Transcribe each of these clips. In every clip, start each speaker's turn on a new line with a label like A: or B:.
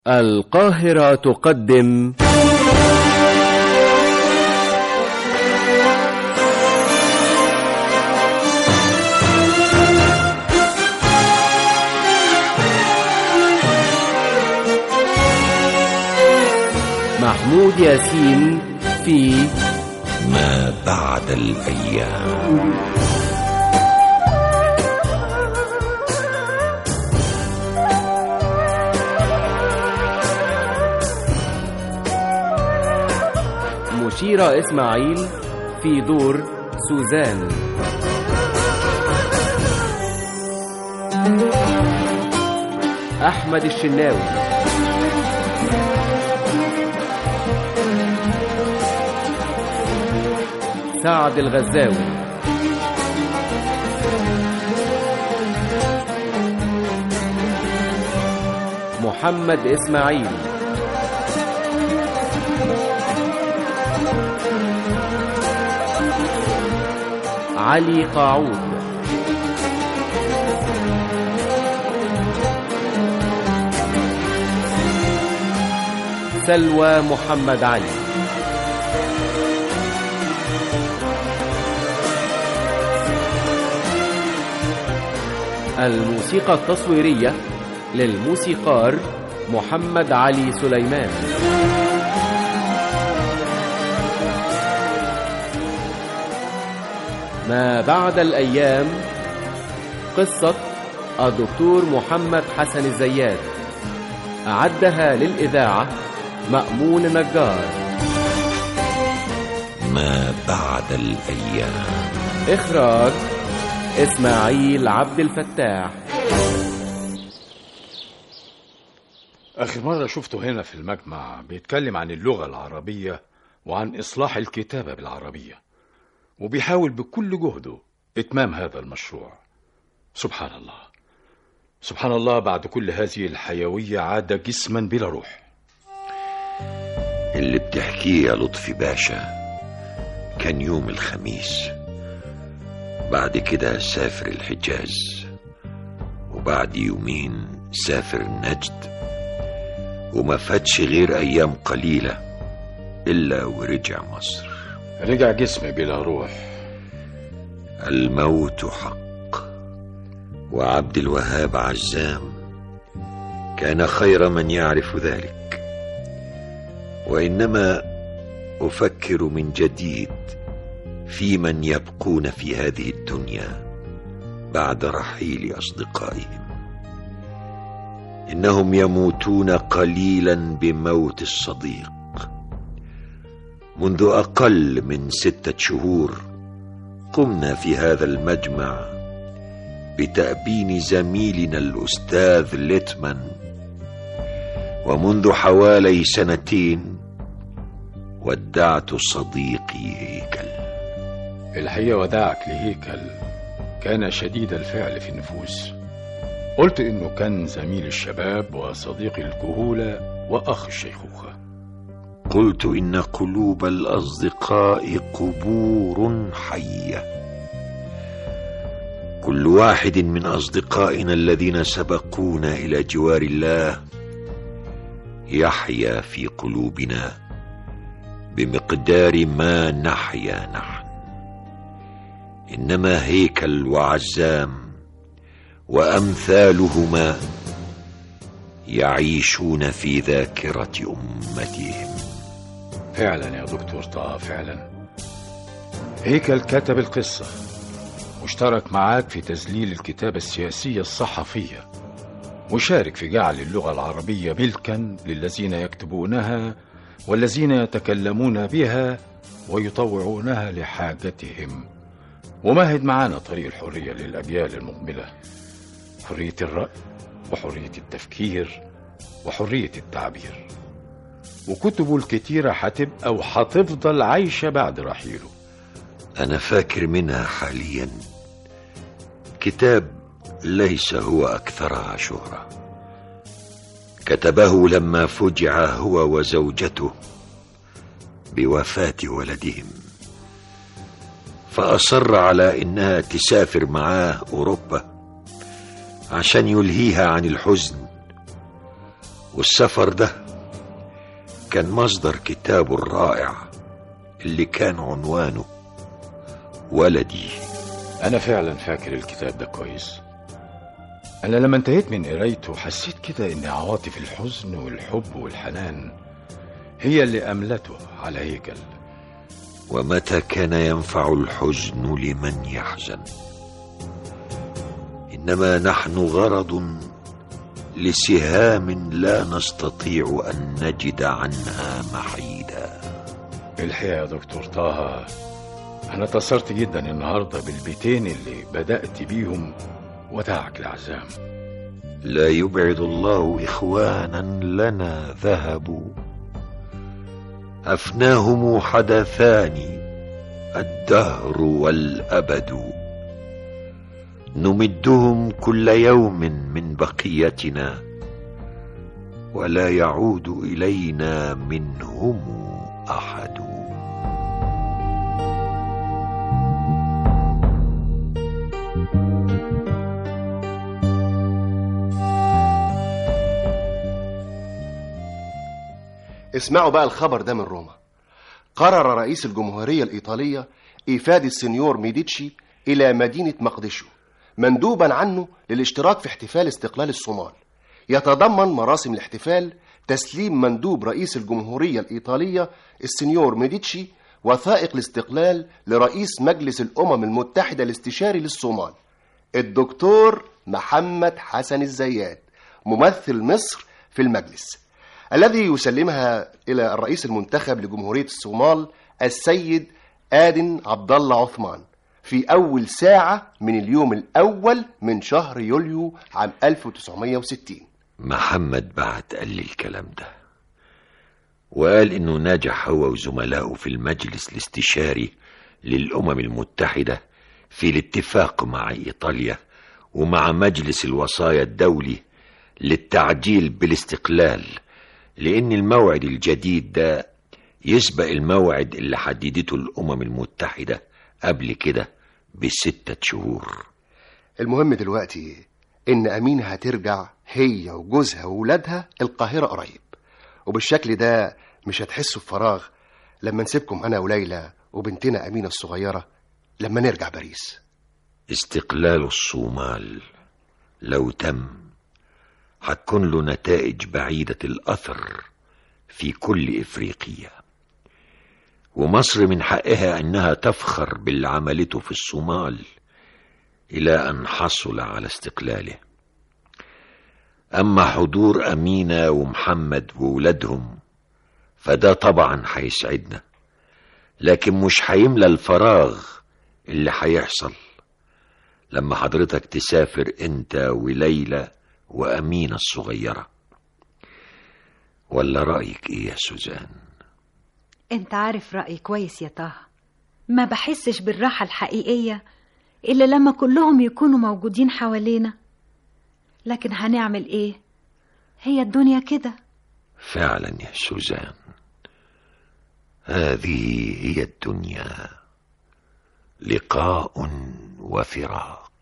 A: القاهرة تقدم محمود ياسين في
B: ما بعد الأيام
A: مشيرة إسماعيل في دور سوزان أحمد الشناوي سعد الغزاوي محمد إسماعيل علي قاعود سلوى محمد علي الموسيقى التصويرية للموسيقار محمد علي سليمان ما بعد الأيام قصة الدكتور محمد حسن الزيات أعدها للإذاعة مأمون نجار
B: ما بعد الأيام
A: إخراج إسماعيل عبد الفتاح
C: آخر مرة شفته هنا في المجمع بيتكلم عن اللغة العربية وعن إصلاح الكتابة بالعربية وبيحاول بكل جهده إتمام هذا المشروع سبحان الله سبحان الله بعد كل هذه الحيوية عاد جسما بلا روح
B: اللي بتحكيه يا لطفي باشا كان يوم الخميس بعد كده سافر الحجاز وبعد يومين سافر نجد وما فاتش غير أيام قليلة إلا ورجع مصر
C: رجع جسمي بلا روح
B: الموت حق وعبد الوهاب عزام كان خير من يعرف ذلك وإنما أفكر من جديد في من يبقون في هذه الدنيا بعد رحيل أصدقائهم إنهم يموتون قليلا بموت الصديق منذ أقل من ستة شهور قمنا في هذا المجمع بتأبين زميلنا الأستاذ ليتمان ومنذ حوالي سنتين ودعت صديقي هيكل
C: الحقيقة وداعك لهيكل كان شديد الفعل في النفوس قلت إنه كان زميل الشباب وصديق الكهولة وأخ الشيخوخة
B: قلت إن قلوب الأصدقاء قبور حية كل واحد من أصدقائنا الذين سبقونا إلى جوار الله يحيا في قلوبنا بمقدار ما نحيا نحن إنما هيكل وعزام وأمثالهما يعيشون في ذاكرة أمتهم
C: فعلا يا دكتور طه فعلا هيكل كتب القصة واشترك معاك في تذليل الكتابة السياسية الصحفية وشارك في جعل اللغة العربية ملكا للذين يكتبونها والذين يتكلمون بها ويطوعونها لحاجتهم ومهد معانا طريق الحرية للأجيال المقبلة حرية الرأي وحرية التفكير وحرية التعبير وكتبه الكتيرة هتبقى وهتفضل عايشة بعد رحيله
B: أنا فاكر منها حاليا كتاب ليس هو أكثرها شهرة كتبه لما فجع هو وزوجته بوفاة ولدهم فأصر على إنها تسافر معاه أوروبا عشان يلهيها عن الحزن والسفر ده كان مصدر كتابه الرائع اللي كان عنوانه ولدي
C: أنا فعلا فاكر الكتاب ده كويس أنا لما انتهيت من قرايته حسيت كده إن عواطف الحزن والحب والحنان هي اللي أملته على هيكل
B: ومتى كان ينفع الحزن لمن يحزن انما نحن غرض لسهام لا نستطيع ان نجد عنها محيدا
C: الحقيقة يا دكتور طه أنا اتأثرت جدا النهاردة بالبيتين اللي بدأت بيهم وداعك العزام
B: لا يبعد الله اخوانا لنا ذهبوا افناهم حدثان الدهر والابد نمدهم كل يوم من بقيتنا ولا يعود الينا منهم احد
D: اسمعوا بقى الخبر ده من روما قرر رئيس الجمهورية الإيطالية إيفاد السنيور ميديتشي إلى مدينة مقدشو مندوبا عنه للاشتراك في احتفال استقلال الصومال يتضمن مراسم الاحتفال تسليم مندوب رئيس الجمهورية الإيطالية السنيور ميديتشي وثائق الاستقلال لرئيس مجلس الأمم المتحدة الاستشاري للصومال الدكتور محمد حسن الزيات ممثل مصر في المجلس الذي يسلمها إلى الرئيس المنتخب لجمهورية الصومال السيد آدن عبد الله عثمان في أول ساعة من اليوم الأول من شهر يوليو عام 1960
B: محمد بعت قال لي الكلام ده وقال انه نجح هو وزملائه في المجلس الاستشاري للامم المتحده في الاتفاق مع ايطاليا ومع مجلس الوصايا الدولي للتعجيل بالاستقلال لان الموعد الجديد ده يسبق الموعد اللي حددته الامم المتحده قبل كده بستة شهور
D: المهم دلوقتي إن أمينة هترجع هي وجوزها وولادها القاهرة قريب وبالشكل ده مش هتحسوا بفراغ لما نسيبكم أنا وليلى وبنتنا أمينة الصغيرة لما نرجع باريس
B: استقلال الصومال لو تم هتكون له نتائج بعيدة الأثر في كل إفريقيا ومصر من حقها أنها تفخر باللي عملته في الصومال إلى أن حصل على استقلاله أما حضور أمينة ومحمد وولادهم فده طبعا هيسعدنا لكن مش هيملى الفراغ اللي هيحصل لما حضرتك تسافر انت وليلى وأمينة الصغيرة ولا رأيك ايه يا سوزان
E: انت عارف رأيي كويس يا طه ما بحسش بالراحة الحقيقية إلا لما كلهم يكونوا موجودين حوالينا لكن هنعمل ايه هي الدنيا كده
B: فعلا يا سوزان هذه هي الدنيا لقاء وفراق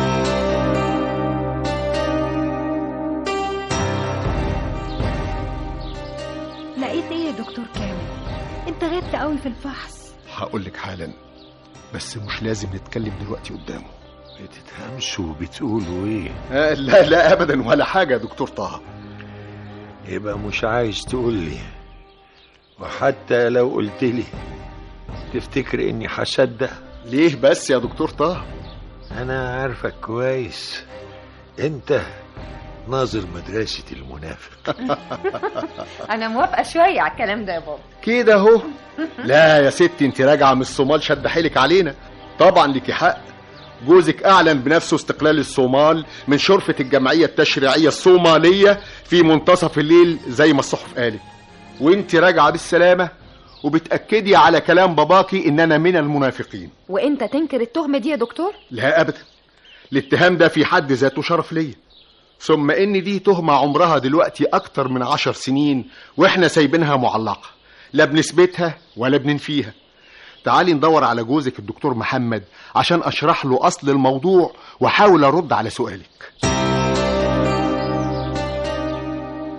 E: لقيت ايه يا دكتور كامل انت غبت قوي في الفحص
D: هقول لك حالا بس مش لازم نتكلم دلوقتي قدامه
B: بتتهمسوا وبتقولوا ايه
D: آه لا لا أبدا ولا حاجة يا دكتور طه
B: يبقى مش عايز تقول لي وحتى لو قلت لي تفتكر اني هصدق
D: ليه بس يا دكتور طه
B: انا عارفك كويس انت ناظر مدرسة المنافق
F: انا موافقه شويه على الكلام ده يا بابا
D: كده اهو لا يا ستي انت راجعه من الصومال شد حيلك علينا طبعا ليكي حق جوزك اعلن بنفسه استقلال الصومال من شرفة الجمعية التشريعية الصومالية في منتصف الليل زي ما الصحف قالت وانت راجعه بالسلامة وبتأكدي على كلام باباكي ان انا من المنافقين
F: وانت تنكر التهمه دي يا دكتور
D: لا ابدا الاتهام ده في حد ذاته شرف ليا ثم ان دي تهمة عمرها دلوقتي اكتر من عشر سنين واحنا سايبينها معلقة لا بنثبتها ولا بننفيها تعالي ندور على جوزك الدكتور محمد عشان اشرح له اصل الموضوع واحاول ارد على سؤالك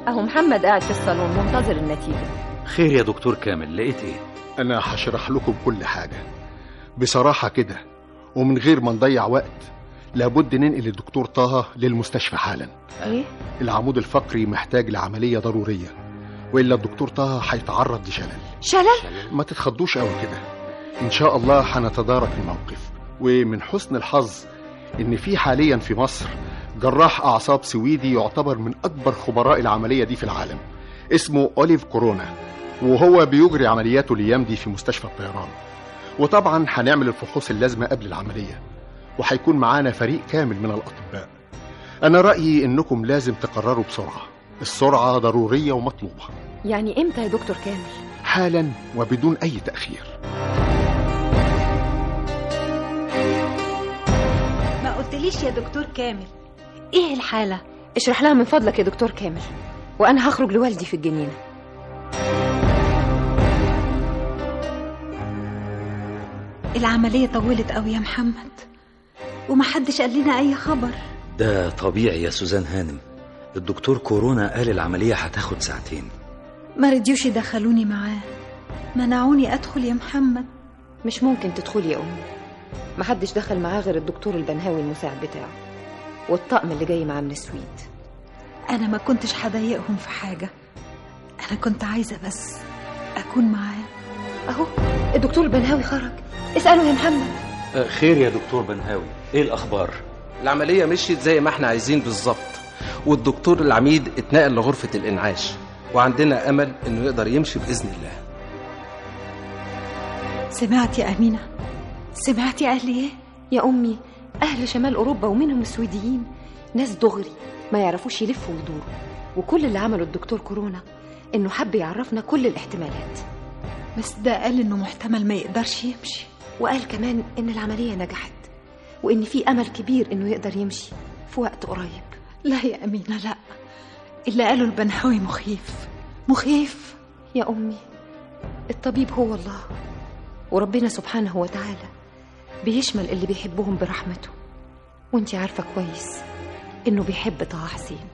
F: اهو محمد قاعد في الصالون منتظر النتيجة
G: خير يا دكتور كامل لقيت ايه
H: أنا هشرح لكم كل حاجة بصراحة كده ومن غير ما نضيع وقت لابد ننقل الدكتور طه للمستشفى حالا
F: ايه
H: العمود الفقري محتاج لعملية ضرورية وإلا الدكتور طه هيتعرض لشلل
F: شلل
H: ما تتخضوش قوي كده إن شاء الله هنتدارك الموقف ومن حسن الحظ إن في حاليا في مصر جراح أعصاب سويدي يعتبر من أكبر خبراء العملية دي في العالم اسمه أوليف كورونا وهو بيجري عملياته الأيام دي في مستشفى الطيران وطبعا هنعمل الفحوص اللازمة قبل العملية وهيكون معانا فريق كامل من الأطباء أنا رأيي إنكم لازم تقرروا بسرعة السرعة ضرورية ومطلوبة
F: يعني امتى يا دكتور كامل
H: حالا وبدون أي تأخير
E: ما قلتليش يا دكتور كامل ايه الحالة
F: اشرح لها من فضلك يا دكتور كامل وانا هخرج لوالدي في الجنينة
E: العملية طولت قوي يا محمد ومحدش قال لنا اي خبر
G: ده طبيعي يا سوزان هانم الدكتور كورونا قال العملية هتاخد ساعتين
E: ما رضيوش يدخلوني معاه منعوني ادخل يا محمد
F: مش ممكن تدخلي يا امي محدش دخل معاه غير الدكتور البنهاوي المساعد بتاعه والطقم اللي جاي معاه من السويد
E: انا ما كنتش هضايقهم في حاجة انا كنت عايزة بس اكون معاه
F: اهو الدكتور البنهاوي خرج اسأله يا محمد
G: آه، خير يا دكتور بنهاوي ايه الأخبار
I: العملية مشيت زي ما احنا عايزين بالظبط والدكتور العميد اتنقل لغرفة الإنعاش وعندنا أمل إنه يقدر يمشي بإذن الله
E: سمعت يا امينة سمعتي قال لي ايه
F: يا امي اهل شمال اوروبا ومنهم السويديين ناس دغري ما يعرفوش يلفوا ويدوروا وكل اللي عمله الدكتور كورونا انه حب يعرفنا كل الاحتمالات
E: بس ده قال انه محتمل ما يقدرش يمشي
F: وقال كمان ان العملية نجحت وان في امل كبير انه يقدر يمشي في وقت قريب
E: لا يا امينة لا اللي قاله البنحاوي مخيف مخيف
F: يا امي الطبيب هو الله وربنا سبحانه وتعالى بيشمل اللي بيحبهم برحمته وانتي عارفة كويس انه بيحب طه حسين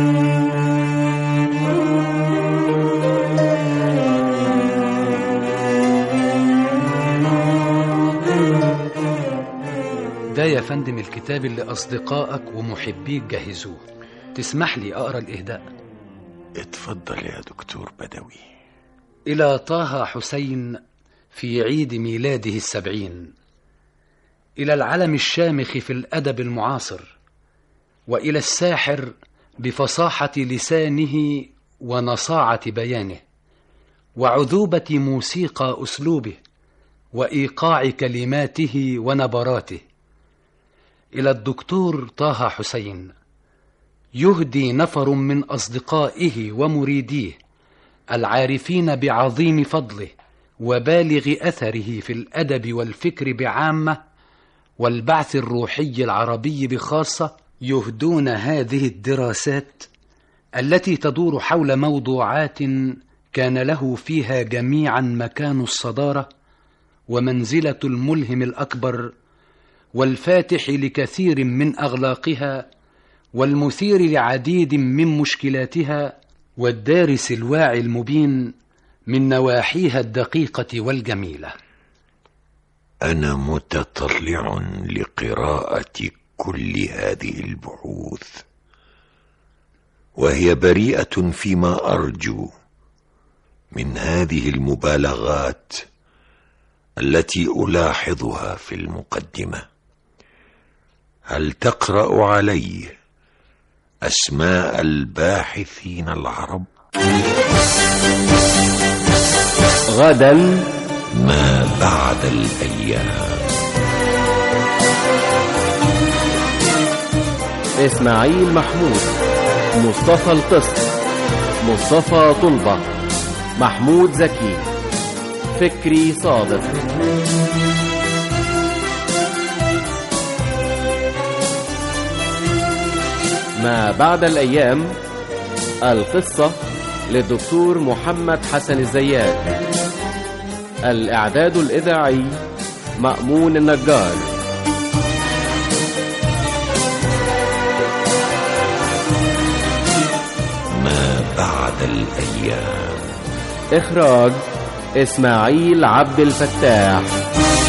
J: ده يا فندم الكتاب اللي أصدقائك ومحبيك جهزوه تسمح لي أقرأ الإهداء
B: اتفضل يا دكتور بدوي
J: إلى طه حسين في عيد ميلاده السبعين إلى العلم الشامخ في الأدب المعاصر وإلى الساحر بفصاحة لسانه ونصاعة بيانه وعذوبة موسيقى أسلوبه وإيقاع كلماته ونبراته إلى الدكتور طه حسين يهدي نفر من أصدقائه ومريديه العارفين بعظيم فضله وبالغ أثره في الأدب والفكر بعامة والبعث الروحي العربي بخاصة يهدون هذه الدراسات التي تدور حول موضوعات كان له فيها جميعا مكان الصدارة ومنزلة الملهم الأكبر والفاتح لكثير من أغلاقها والمثير لعديد من مشكلاتها والدارس الواعي المبين من نواحيها الدقيقة والجميلة
B: أنا متطلع لقراءة كل هذه البحوث وهي بريئة فيما أرجو من هذه المبالغات التي ألاحظها في المقدمة هل تقرأ علي أسماء الباحثين العرب؟
A: غدا
B: ما بعد الأيام
A: إسماعيل محمود مصطفى القسط مصطفى طلبة محمود زكي فكري صادق ما بعد الأيام القصة للدكتور محمد حسن الزيات الإعداد الإذاعي مأمون النجار
B: ما بعد الأيام
A: إخراج إسماعيل عبد الفتاح